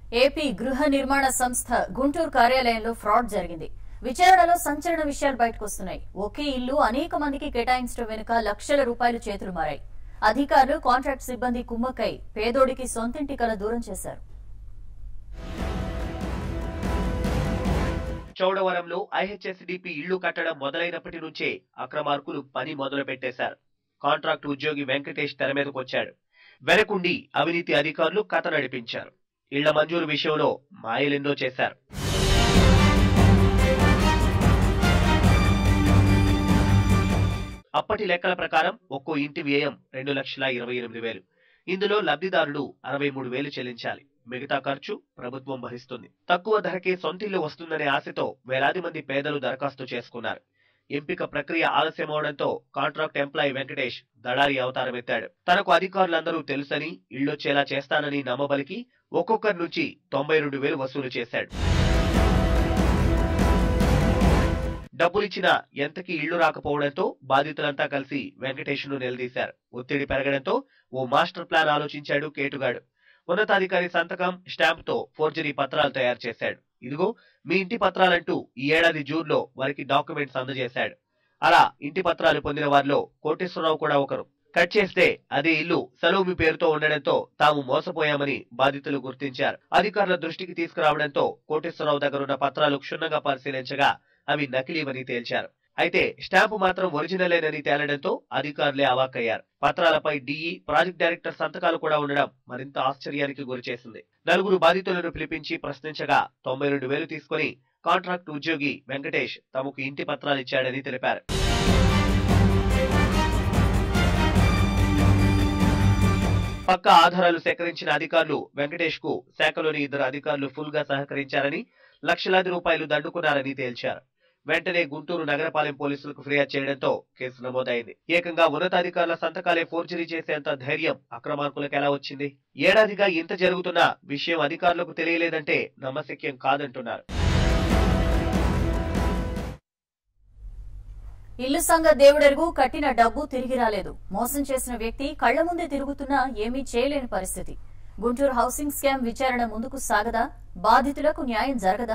AP గృహ నిర్మాణ సంస్థ గుంటూరు కార్యాలయంలో ఫ్రాడ్ జరిగింది విచారణలో సంచలన విషయాలు బయటకు వస్తున్నాయి ఒకే ఇల్లు అనేక మందికి కేటాయించడం వెనుక లక్షల రూపాయలు చేతులు మారాయి అధికారులు కాంట్రాక్ట్ సిబ్బంది కుమ్మక్కై పేదోడికి సొంతింటి కల దూరం చేశారు చౌడవరంలో ఐహెచ్ఎస్డిపి ఇళ్లు కట్టడం మొదలైనప్పటి నుంచే అక్రమార్కులు పని మొదలు పెట్టేశారు కాంట్రాక్ట్ ఉద్యోగి వెంకటేష్ తెర మీదకొచ్చాడు వెనకుండి అవినీతి అధికారులు కథ నడిపించారు ఇళ్ల మంజూరు విషయంలో మాయలెన్నో చేశారు అప్పటి లెక్కల ప్రకారం ఒక్కో ఇంటి వ్యయం రెండు లక్షల ఇరవై ఎనిమిది వేలు ఇందులో లబ్ధిదారుడు అరవై మూడు వేలు చెల్లించాలి మిగతా ఖర్చు ప్రభుత్వం భరిస్తుంది తక్కువ ధరకే సొంతిల్లు వస్తుందనే ఆశతో వేలాది మంది పేదలు దరఖాస్తు చేసుకున్నారు ఎంపిక ప్రక్రియ ఆలస్యమవడంతో కాంట్రాక్ట్ ఎంప్లాయీ వెంకటేష్ దళారి అవతారం ఎత్తాడు తనకు అధికారులందరూ తెలుసని ఇళ్లొచ్చేలా చేస్తానని నమ్మబలికి ఒక్కొక్కరి నుంచి తొంభై రెండు వేలు వసూలు చేశాడు డబ్బులిచ్చినా ఎంతకి ఇళ్లు రాకపోవడంతో బాధితులంతా కలిసి వెంకటేష్ ను నిలదీశారు ఒత్తిడి పెరగడంతో ఓ మాస్టర్ ప్లాన్ ఆలోచించాడు కేటుగాడు ఉన్నతాధికారి సంతకం స్టాంప్ తో ఫోర్జరీ పత్రాలు తయారు చేశాడు ఇదిగో మీ ఇంటి పత్రాలంటూ ఈ ఏడాది జూన్ లో వారికి డాక్యుమెంట్స్ అందజేశాడు అలా ఇంటి పత్రాలు పొందిన వారిలో కోటేశ్వరరావు కూడా ఒకరు కట్ చేస్తే అదే ఇల్లు సలూమి పేరుతో ఉండడంతో తాము మోసపోయామని బాధితులు గుర్తించారు అధికారుల దృష్టికి తీసుకురావడంతో కోటేశ్వరరావు దగ్గరున్న పత్రాలు క్షుణ్ణంగా పరిశీలించగా అవి నకిలీవని తేల్చారు అయితే స్టాంపు మాత్రం ఒరిజినలేనని తేలడంతో అధికారులే అవాక్కయ్యారు పత్రాలపై డిఈ ప్రాజెక్ట్ డైరెక్టర్ సంతకాలు కూడా ఉండడం మరింత ఆశ్చర్యానికి గురిచేసింది నలుగురు బాధితులను పిలిపించి ప్రశ్నించగా తొంభై రెండు వేలు తీసుకుని కాంట్రాక్ట్ ఉద్యోగి వెంకటేష్ తమకు ఇంటి పత్రాలు ఇచ్చాడని తెలిపారు పక్క ఆధారాలు సేకరించిన అధికారులు వెంకటేష్ కు శాఖలోని ఇద్దరు అధికారులు ఫుల్ గా సహకరించారని లక్షలాది రూపాయలు దండుకున్నారని తేల్చారు వెంటనే గుంటూరు నగరపాలెం పోలీసులకు ఫిర్యాదు చేయడంతో కేసు నమోదైంది ఏకంగా ఉన్నతాధికారుల సంతకాలే ఫోర్జరీ చేసేంత ధైర్యం అక్రమార్కులకు ఎలా వచ్చింది ఏడాదిగా ఇంత జరుగుతున్నా విషయం అధికారులకు తెలియలేదంటే నమ్మశక్యం కాదంటున్నారు ఇల్లు సంఘ దేవుడెరుగు కట్టిన డబ్బు తిరిగి రాలేదు మోసం చేసిన వ్యక్తి కళ్ల ముందే తిరుగుతున్నా ఏమీ చేయలేని పరిస్థితి గుంటూరు హౌసింగ్ స్కామ్ విచారణ ముందుకు సాగదా బాధితులకు న్యాయం జరగదా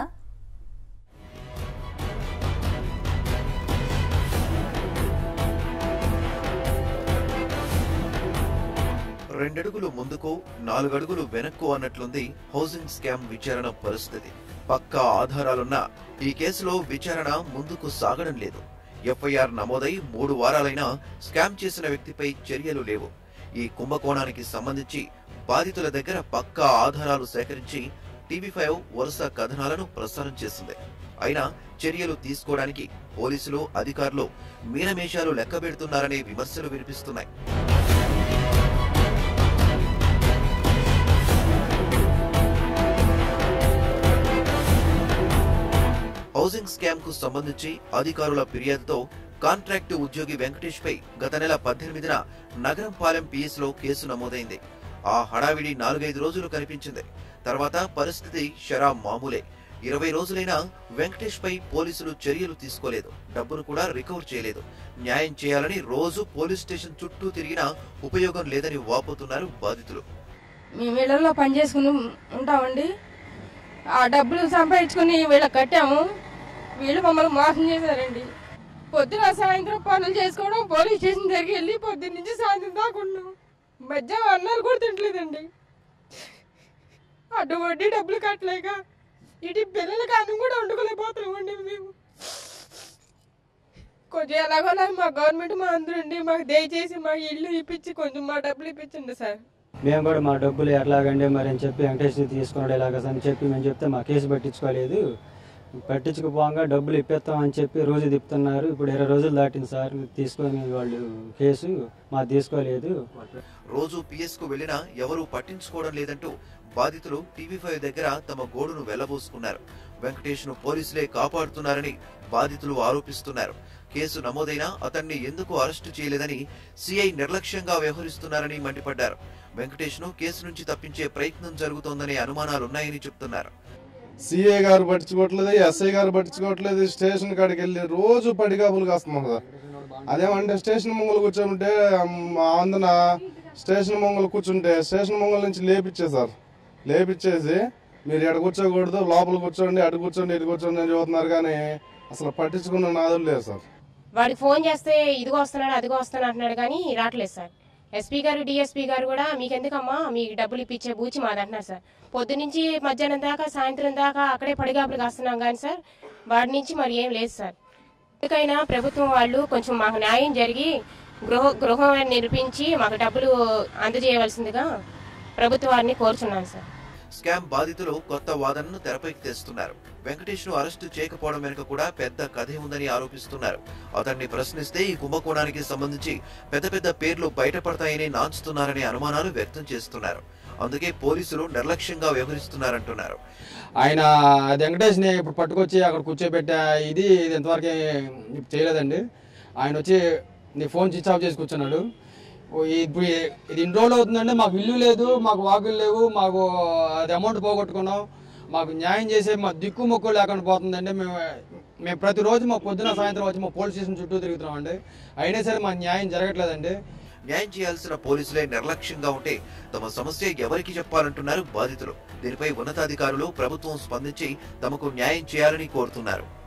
రెండడుగులు ముందుకు నాలుగడుగులు వెనక్కు అన్నట్లుంది హౌసింగ్ స్కామ్ విచారణ పరిస్థితి పక్కా ఆధారాలున్నా ఈ కేసులో విచారణ ముందుకు సాగడం లేదు ఎఫ్ఐఆర్ నమోదై మూడు వారాలైనా స్కామ్ చేసిన వ్యక్తిపై చర్యలు లేవు ఈ కుంభకోణానికి సంబంధించి బాధితుల దగ్గర పక్కా ఆధారాలు సేకరించి టీవీ ఫైవ్ వరుస కథనాలను ప్రసారం చేసింది అయినా చర్యలు తీసుకోవడానికి పోలీసులు అధికారులు మీనమేషాలు లెక్కబెడుతున్నారనే విమర్శలు వినిపిస్తున్నాయి హౌసింగ్ స్కామ్ కు సంబంధించి అధికారుల ఫిర్యాదుతో కాంట్రాక్టు ఉద్యోగి వెంకటేష్ పై గత నెల పద్దెనిమిదిన నగరం పాలెం పిఎస్ లో కేసు నమోదైంది ఆ హడావిడి నాలుగైదు రోజులు కనిపించింది తర్వాత పరిస్థితి షరా మామూలే ఇరవై రోజులైనా వెంకటేష్ పై పోలీసులు చర్యలు తీసుకోలేదు డబ్బును కూడా రికవర్ చేయలేదు న్యాయం చేయాలని రోజు పోలీస్ స్టేషన్ చుట్టూ తిరిగినా ఉపయోగం లేదని వాపోతున్నారు బాధితులు మేము ఇళ్లలో పని చేసుకుని ఉంటామండి ఆ డబ్బులు సంపాదించుకుని వీళ్ళకి కట్టాము వీళ్ళు మమ్మల్ని మోసం చేశారండి పొద్దున సాయంత్రం పనులు చేసుకోవడం పోలీస్ స్టేషన్ దగ్గరికి వెళ్ళి పొద్దున్న నుంచి సాయంత్రం దాకా ఉన్నాం మధ్యాహ్నం అన్నాలు కూడా తింటలేదండి అడ్డు వడ్డీ డబ్బులు కట్టలేక ఇటు పిల్లలకి అన్నం కూడా వండుకోలేకపోతున్నామండి మేము కొంచెం ఎలాగోలా మా గవర్నమెంట్ మా అందరండి మాకు దయచేసి మా ఇల్లు ఇప్పించి కొంచెం మా డబ్బులు ఇప్పించండి సార్ మేము కూడా మా డబ్బులు ఎట్లాగండి మరి అని చెప్పి వెంకటేష్ తీసుకున్నాడు ఎలాగ అని చెప్పి మేము చెప్తే మా కేసు పట్టించుకోలేదు పట్టించుకుపోగా డబ్బులు ఇప్పిస్తాం అని చెప్పి రోజు తిప్పుతున్నారు ఇప్పుడు ఇరవై రోజులు దాటింది సార్ తీసుకొని వాళ్ళు కేసు మా తీసుకోలేదు రోజు పిఎస్ కు వెళ్లినా ఎవరూ పట్టించుకోవడం లేదంటూ బాధితులు టీవీ ఫైవ్ దగ్గర తమ గోడును వెళ్లబోసుకున్నారు వెంకటేష్ ను పోలీసులే కాపాడుతున్నారని బాధితులు ఆరోపిస్తున్నారు కేసు నమోదైనా అతన్ని ఎందుకు అరెస్టు చేయలేదని సిఐ నిర్లక్ష్యంగా వ్యవహరిస్తున్నారని మండిపడ్డారు వెంకటేష్ ను కేసు నుంచి తప్పించే ప్రయత్నం జరుగుతోందనే అనుమానాలున్నాయని చెప్తున్నారు సిఏ గారు పట్టించుకోవట్లేదు ఎస్ఐ గారు పట్టించుకోవట్లేదు స్టేషన్ కాడికి వెళ్ళి రోజు పడిగాపులు కాస్తున్నాం కదా అదేమంటే స్టేషన్ ముంగలు కూర్చోమంటే ఆందన స్టేషన్ ముంగలు కూర్చుంటే స్టేషన్ ముంగల నుంచి లేపిచ్చేసారు లేపిచ్చేసి మీరు ఎడ కూర్చోకూడదు లోపల కూర్చోండి అటు కూర్చోండి ఇటు కూర్చోండి అని చెబుతున్నారు కానీ అసలు పట్టించుకున్న నాదులు లేదు సార్ వాడికి ఫోన్ చేస్తే ఇదిగో వస్తున్నాడు అదిగో వస్తున్నాడు అంటున్నాడు కానీ రావట్లేదు సార్ ఎస్పీ గారు డిఎస్పీ గారు కూడా మీకు ఎందుకమ్మా మీకు డబ్బులు ఇప్పించే బూచి మాది అంటున్నారు సార్ పొద్దు నుంచి మధ్యాహ్నం దాకా సాయంత్రం దాకా అక్కడే పడిగాపులు కాస్తున్నాం కానీ సార్ వాడి నుంచి మరి ఏం లేదు సార్ ఎందుకైనా ప్రభుత్వం వాళ్ళు కొంచెం మాకు న్యాయం జరిగి గృహ గృహం నిర్మించి మాకు డబ్బులు అందజేయవలసిందిగా ప్రభుత్వాన్ని కోరుచున్నాను సార్ స్కామ్ బాధితులు కొత్త వాదనను తెరపైకి తెస్తున్నారు వెంకటేష్ ను అరెస్టు చేయకపోవడం వెనుక కూడా పెద్ద కథే ఉందని ఆరోపిస్తున్నారు అతన్ని ప్రశ్నిస్తే ఈ కుంభకోణానికి సంబంధించి పెద్ద పెద్ద పేర్లు బయటపడతాయని నాంచుతున్నారనే అనుమానాలు వ్యక్తం చేస్తున్నారు అందుకే పోలీసులు నిర్లక్ష్యంగా వ్యవహరిస్తున్నారంటున్నారు ఆయన వెంకటేష్ని ఇప్పుడు పట్టుకొచ్చి అక్కడ కూర్చోబెట్టే ఇది ఇది ఇంతవరకు ఏం చేయలేదండి ఆయన వచ్చి నీ ఫోన్ స్విచ్ ఆఫ్ చేసి కూర్చున్నాడు ఓ ఇప్పుడు ఇది ఇన్ని రోజులు అవుతుందంటే మాకు ఇల్లు లేదు మాకు వాకులు లేవు మాకు అది అమౌంట్ పోగొట్టుకున్నాం మాకు న్యాయం చేసే మా దిక్కు మొక్కు లేకుండా పోతుందండి మేము మేము ప్రతిరోజు మా పొద్దున సాయంత్రం వచ్చి మా పోలీస్ స్టేషన్ చుట్టూ తిరుగుతున్నామండి అయినా సరే మా న్యాయం జరగట్లేదండి న్యాయం చేయాల్సిన పోలీసులే నిర్లక్ష్యంగా ఉంటే తమ సమస్య ఎవరికి చెప్పాలంటున్నారు బాధితులు దీనిపై ఉన్నతాధికారులు ప్రభుత్వం స్పందించి తమకు న్యాయం చేయాలని కోరుతున్నారు